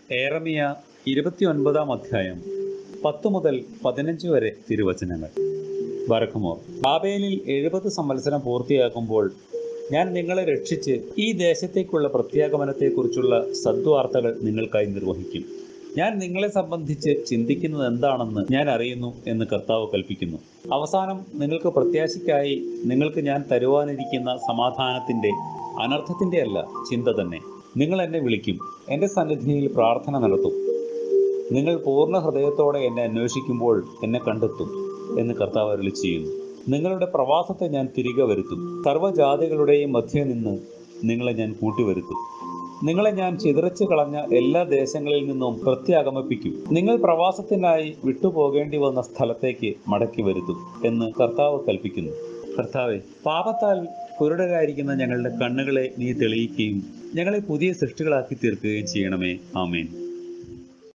ഏറമിയ ഇരുപത്തി ഒൻപതാം അധ്യായം പത്ത് മുതൽ പതിനഞ്ച് വരെ തിരുവചനങ്ങൾ വരക്കുമോർ ബാബേലിൽ എഴുപത് സംവത്സരം പൂർത്തിയാക്കുമ്പോൾ ഞാൻ നിങ്ങളെ രക്ഷിച്ച് ഈ ദേശത്തേക്കുള്ള പ്രത്യാഗമനത്തെക്കുറിച്ചുള്ള സദ്വാർത്തകൾ നിങ്ങൾക്കായി നിർവഹിക്കും ഞാൻ നിങ്ങളെ സംബന്ധിച്ച് ചിന്തിക്കുന്നത് എന്താണെന്ന് ഞാൻ അറിയുന്നു എന്ന് കർത്താവ് കൽപ്പിക്കുന്നു അവസാനം നിങ്ങൾക്ക് പ്രത്യാശയ്ക്കായി നിങ്ങൾക്ക് ഞാൻ തരുവാനിരിക്കുന്ന സമാധാനത്തിന്റെ അനർത്ഥത്തിന്റെ അല്ല ചിന്ത തന്നെ നിങ്ങൾ എന്നെ വിളിക്കും എൻ്റെ സന്നിധിയിൽ പ്രാർത്ഥന നടത്തും നിങ്ങൾ പൂർണ്ണ ഹൃദയത്തോടെ എന്നെ അന്വേഷിക്കുമ്പോൾ എന്നെ കണ്ടെത്തും എന്ന് കർത്താവ് അരുളി ചെയ്യുന്നു നിങ്ങളുടെ പ്രവാസത്തെ ഞാൻ തിരികെ വരുത്തും സർവ്വജാതികളുടെയും മധ്യേ നിന്ന് നിങ്ങളെ ഞാൻ കൂട്ടിവരുത്തും നിങ്ങളെ ഞാൻ ചിതറിച്ചു കളഞ്ഞ എല്ലാ ദേശങ്ങളിൽ നിന്നും പ്രത്യാഗമിപ്പിക്കും നിങ്ങൾ പ്രവാസത്തിനായി വിട്ടുപോകേണ്ടി വന്ന സ്ഥലത്തേക്ക് മടക്കി വരുത്തും എന്ന് കർത്താവ് കൽപ്പിക്കുന്നു കർത്താവെ പാപത്താൽ കുരുടരായിരിക്കുന്ന ഞങ്ങളുടെ കണ്ണുകളെ നീ തെളിയിക്കുകയും ഞങ്ങളെ പുതിയ സൃഷ്ടികളാക്കി തീർക്കുകയും ചെയ്യണമേ ആമേൻ